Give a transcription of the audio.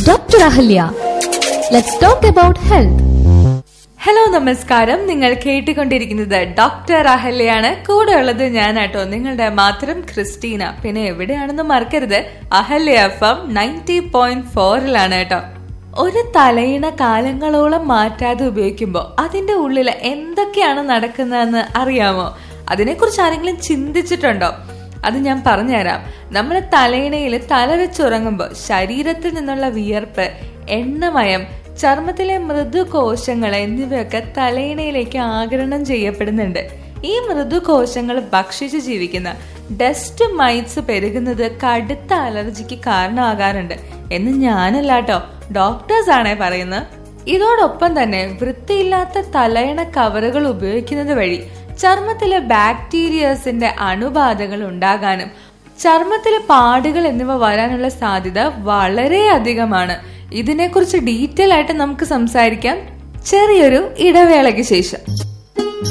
Dr. Ahalya. Let's talk about health. Hello നമസ്കാരം നിങ്ങൾ കേട്ടുകൊണ്ടിരിക്കുന്നത് ഡോക്ടർ അഹല്യയാണ് കൂടെ ഉള്ളത് ഞാനാട്ടോ നിങ്ങളുടെ മാത്രം ക്രിസ്റ്റീന പിന്നെ എവിടെയാണെന്ന് മറക്കരുത് Ahalya F M ninety point ഫോറിലാണ് കേട്ടോ ഒരു തലയിണ കാലങ്ങളോളം മാറ്റാതെ ഉപയോഗിക്കുമ്പോൾ അതിന്റെ ഉള്ളിൽ എന്തൊക്കെയാണ് നടക്കുന്നതെന്ന് അറിയാമോ അതിനെക്കുറിച്ച് ആരെങ്കിലും ചിന്തിച്ചിട്ടുണ്ടോ അത് ഞാൻ പറഞ്ഞുതരാം നമ്മുടെ തലയിണയിൽ തല വെച്ചുറങ്ങുമ്പോൾ ശരീരത്തിൽ നിന്നുള്ള വിയർപ്പ് എണ്ണമയം ചർമ്മത്തിലെ മൃദുകോശങ്ങൾ എന്നിവയൊക്കെ തലയിണയിലേക്ക് ആഗിരണം ചെയ്യപ്പെടുന്നുണ്ട് ഈ മൃദുകോശങ്ങൾ ഭക്ഷിച്ച് ജീവിക്കുന്ന ഡസ്റ്റ് മൈറ്റ്സ് പെരുകുന്നത് കടുത്ത അലർജിക്ക് കാരണമാകാറുണ്ട് എന്ന് ഞാനല്ലാട്ടോ ഡോക്ടേഴ്സ് ആണേ പറയുന്നത് ഇതോടൊപ്പം തന്നെ വൃത്തിയില്ലാത്ത തലയണ കവറുകൾ ഉപയോഗിക്കുന്നത് വഴി ചർമ്മത്തിലെ ബാക്ടീരിയസിന്റെ അണുബാധകൾ ഉണ്ടാകാനും ചർമ്മത്തിലെ പാടുകൾ എന്നിവ വരാനുള്ള സാധ്യത വളരെ അധികമാണ് ഇതിനെക്കുറിച്ച് ഡീറ്റെയിൽ ആയിട്ട് നമുക്ക് സംസാരിക്കാം ചെറിയൊരു ഇടവേളയ്ക്ക് ശേഷം